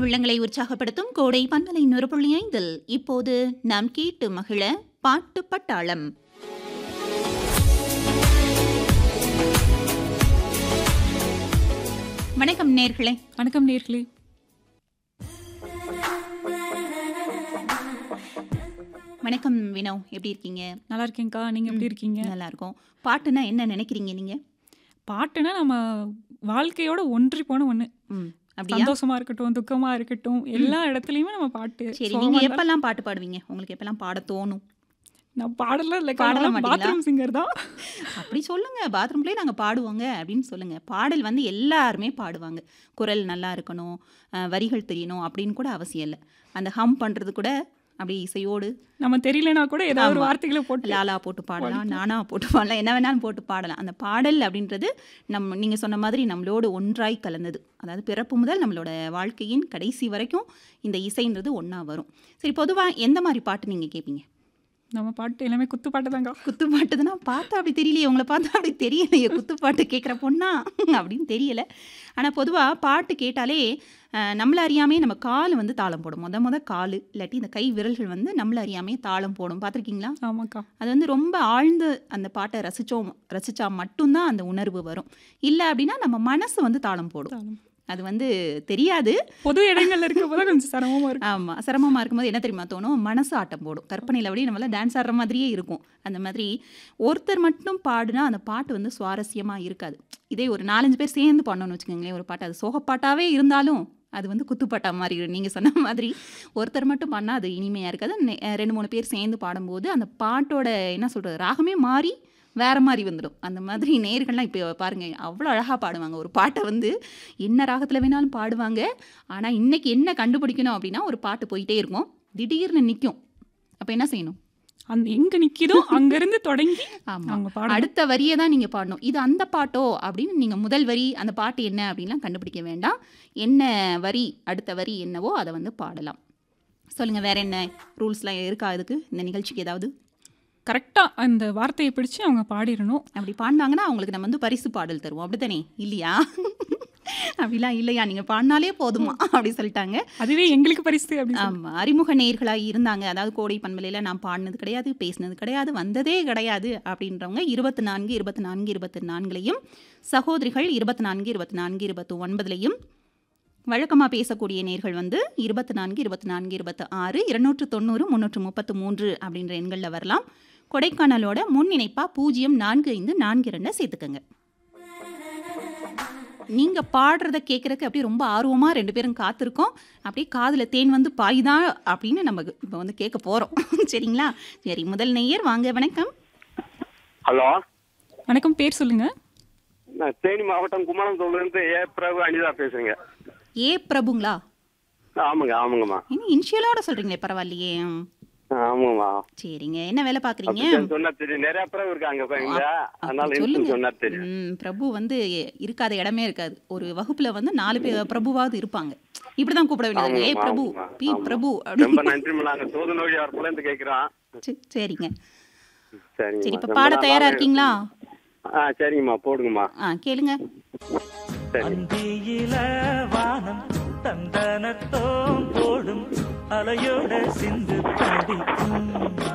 உள்ளங்களை உற்சாகப்படுத்தும் கோடை பந்தலை நூறு புள்ளி ஐந்தில் இப்போது நாம் கேட்டு மகிழ பாட்டு பட்டாளம் வணக்கம் நேர்களே வணக்கம் நேர்களே வணக்கம் வினோ எப்படி இருக்கீங்க நல்லா இருக்கேன்க்கா நீங்க எப்படி இருக்கீங்க நல்லா இருக்கும் பாட்டுனா என்ன நினைக்கிறீங்க நீங்க பாட்டுனா நம்ம வாழ்க்கையோட ஒன்றி போன ஒண்ணு ம் அப்படியா சந்தோஷமா இருக்கட்டும் துக்கமா இருக்கட்டும் எல்லா இடத்துலயுமே நம்ம பாட்டு சரி சோகமா நீங்க இருந்தா- எப்பெல்லாம் பாட்டு பாடுவீங்க உங்களுக்கு எப்பெல்லாம் பாட தோணும் நான் பாடலாம் இல்லை பாடலாம் பாடலாம் மாட்டீங்களா? பாத்ரூம் சிங்கர் தான் அப்படி சொல்லுங்க பாத்ரூம்லேயே நாங்கள் பாடுவோங்க அப்படின்னு சொல்லுங்க பாடல் வந்து எல்லாருமே பாடுவாங்க குரல் நல்லா இருக்கணும் அஹ், வரிகள் தெரியணும் அப்படின்னு கூட அவசியம் இல்லை அந்த ஹம் பண்ணுறது கூட அப்படி இசையோடு நம்ம தெரியலனா கூட ஏதாவது ஒரு ஆமா. வார்த்தைகளை போட்டு லாலா போட்டு பாடலாம் நானா போட்டு பாடலாம் என்ன வேணாலும் போட்டு பாடலாம் அந்த பாடல் அப்படின்றது நம்ம நீங்கள் சொன்ன மாதிரி நம்மளோடு ஒன்றாய் கலந்தது அதாவது பிறப்பு முதல் நம்மளோட வாழ்க்கையின் கடைசி வரைக்கும் இந்த இசைன்றது ஒன்றா வரும் சரி பொதுவாக எந்த மாதிரி பாட்டு நீங்கள் கேட்பீங்க நம்ம பாட்டு எல்லாமே குத்து பாட்டு தாங்க குத்து பாட்டுதுன்னா பார்த்தா அப்படி தெரியலையே உங்களை பார்த்தா அப்படி தெரியலையே குத்து பாட்டு கேட்குற பொண்ணா அப்படின்னு தெரியல ஆனால் பொதுவாக பாட்டு கேட்டாலே அஹ், நம்மள அறியாமே நம்ம கால் வந்து தாளம் போடும் முத முத கால் இல்லாட்டி இந்த கை விரல்கள் வந்து நம்மள அறியாமே தாளம் போடும் பார்த்துருக்கீங்களா ஆமாக்கா அது வந்து ரொம்ப ஆழ்ந்து அந்த பாட்டை ரசித்தோம் ரசித்தா மட்டும்தான் அந்த உணர்வு வரும் இல்லை அப்படின்னா நம்ம மனசு வந்து தாளம் போடும் தாளம். அது வந்து தெரியாது பொது இடங்கள்ல இருக்க போது கொஞ்சம் சிரமமா இருக்கு ஆமாம் சிரமமாக இருக்கும்போது என்ன தெரியுமா தோணும் மனசு ஆட்டம் போடும் கற்பனையில் அப்படியே நம்மள டான்ஸ் ஆடுற மாதிரியே இருக்கும் அந்த மாதிரி ஒருத்தர் மட்டும் பாடுனா அந்த பாட்டு வந்து சுவாரஸ்யமாக இருக்காது இதே ஒரு நாலஞ்சு பேர் சேர்ந்து பண்ணணும்னு வச்சுக்கோங்களேன் ஒரு பாட்டு அது சோகப்பாட்டாவே இருந்தாலும் அது வந்து குத்துப்பாட்டா மாதிரி நீங்கள் சொன்ன மாதிரி ஒருத்தர் மட்டும் பண்ணால் அது இனிமையாக இருக்காது நெ- அஹ் ரெண்டு மூணு பேர் சேர்ந்து பாடும்போது அந்த பாட்டோட என்ன சொல்கிறது ராகமே மாறி வேற மாதிரி வந்துடும் அந்த மாதிரி நேர்கள்லாம் இப்போ பாருங்க அவ்வளோ அழகாக பாடுவாங்க ஒரு பாட்டை வந்து என்ன ராகத்தில் வேணாலும் பாடுவாங்க ஆனால் இன்னைக்கு என்ன கண்டுபிடிக்கணும் அப்படின்னா ஒரு பாட்டு போயிட்டே இருக்கும் திடீர்னு நிற்கும் அப்போ என்ன செய்யணும் அந்த எங்க நிக்கிதோ அங்க இருந்து தொடங்கி ஆமாம் அவங்க பாட அடுத்த வரியை தான் நீங்கள் பாடணும் இது அந்த பாட்டோ அப்படின்னு நீங்கள் முதல் வரி அந்த பாட்டு என்ன அப்படின்லாம் கண்டுபிடிக்க வேண்டாம் என்ன வரி அடுத்த வரி என்னவோ அதை வந்து பாடலாம் சொல்லுங்கள் வேற என்ன ரூல்ஸ்லாம் இருக்கா அதுக்கு இந்த நிகழ்ச்சிக்கு ஏதாவது கரெக்டா அந்த வார்த்தையை பிடிச்சு அவங்க பாடிடணும் அப்படி பாடினாங்கன்னா அவங்களுக்கு நம்ம வந்து பரிசு பாடல் தருவோம் அப்படித்தானே இல்லையா அப்படிலாம் இல்லையா நீங்கள் பாடினாலே போதுமா அப்படி சொல்லிட்டாங்க அதுவே எங்களுக்கு பரிசு அப்படின்னு ஆமாம் அறிமுக நேர்களாக இருந்தாங்க அதாவது கோடை பண்பலையில் நான் பாடினது கிடையாது பேசினது கிடையாது வந்ததே கிடையாது அப்படின்றவங்க இருபத்தி நான்கு இருபத்தி நான்கு இருபத்தி நான்குலையும் சகோதரிகள் இருபத்தி நான்கு இருபத்தி நான்கு இருபத்தி ஒன்பதுலையும் வழக்கமாக பேசக்கூடிய நேர்கள் வந்து இருபத்தி நான்கு இருபத்தி நான்கு இருபத்தி ஆறு இருநூற்று தொண்ணூறு முந்நூற்று முப்பத்து மூன்று அப்படின்ற எண்களில் வரலாம் கொடைக்கானலோட முன்னிணைப்பாக பூஜ்ஜியம் நான்கு ஐந்து நான்கு ரெண்டை சேர்த்துக்கங்க நீங்கள் பாடுறத கேட்குறக்கு அப்படியே ரொம்ப ஆர்வமாக ரெண்டு பேரும் காத்திருக்கோம் அப்படியே காதில் தேன் வந்து பாய்தான் அப்படின்னு நம்ம இப்போ வந்து கேட்க போகிறோம் சரிங்களா சரி முதல் நேயர் வாங்க வணக்கம் ஹலோ வணக்கம் பேர் சொல்லுங்க நான் தேனி மாவட்டம் குமரந்தூர்லேருந்து ஏ பிரபு அனிதா பேசுறேங்க ஏ பிரபுங்களா ஆமாங்க ஆமாங்கம்மா என்ன இனிஷியலோட சொல்கிறீங்களே பரவாயில்லையே ம். ஆமாங்கம்மா சரிங்க என்ன வேலை பார்க்குறீங்க அப்படித்தான் சொன்னா தெரியும் நிறைய பிரபு இருக்காங்க பாருங்க அதனால அப்படி எனக்கு சொன்னா தெரியும் ம், பிரபு வந்து இருக்காத இடமே இருக்காது ஒரு வகுப்புல வந்து நாலு பேர் பிரபுவாவது இருப்பாங்க இப்படிதான் கூப்பிட வேண்டியது ஏ ஆமாம்மா, பிரபு ஆமாம்மா, பி ஆமா. பிரபு ரொம்ப அப்படி நன்றிம்மா நாங்க சோது நோய் வரப்புல இருந்து கேட்கிறோம் சரி, சரிங்க சரிங்கம்மா சரி இப்ப ரொம்ப பாட நல்லா தயாரா இருக்கு. இருக்கீங்களா ஆ சரிங்கம்மா போடுங்கம்மா ஆ கேளுங்க சரி அந்தியில வானம் தந்தனத்தோம் போடும் அலையோட சிந்து படிக்கும்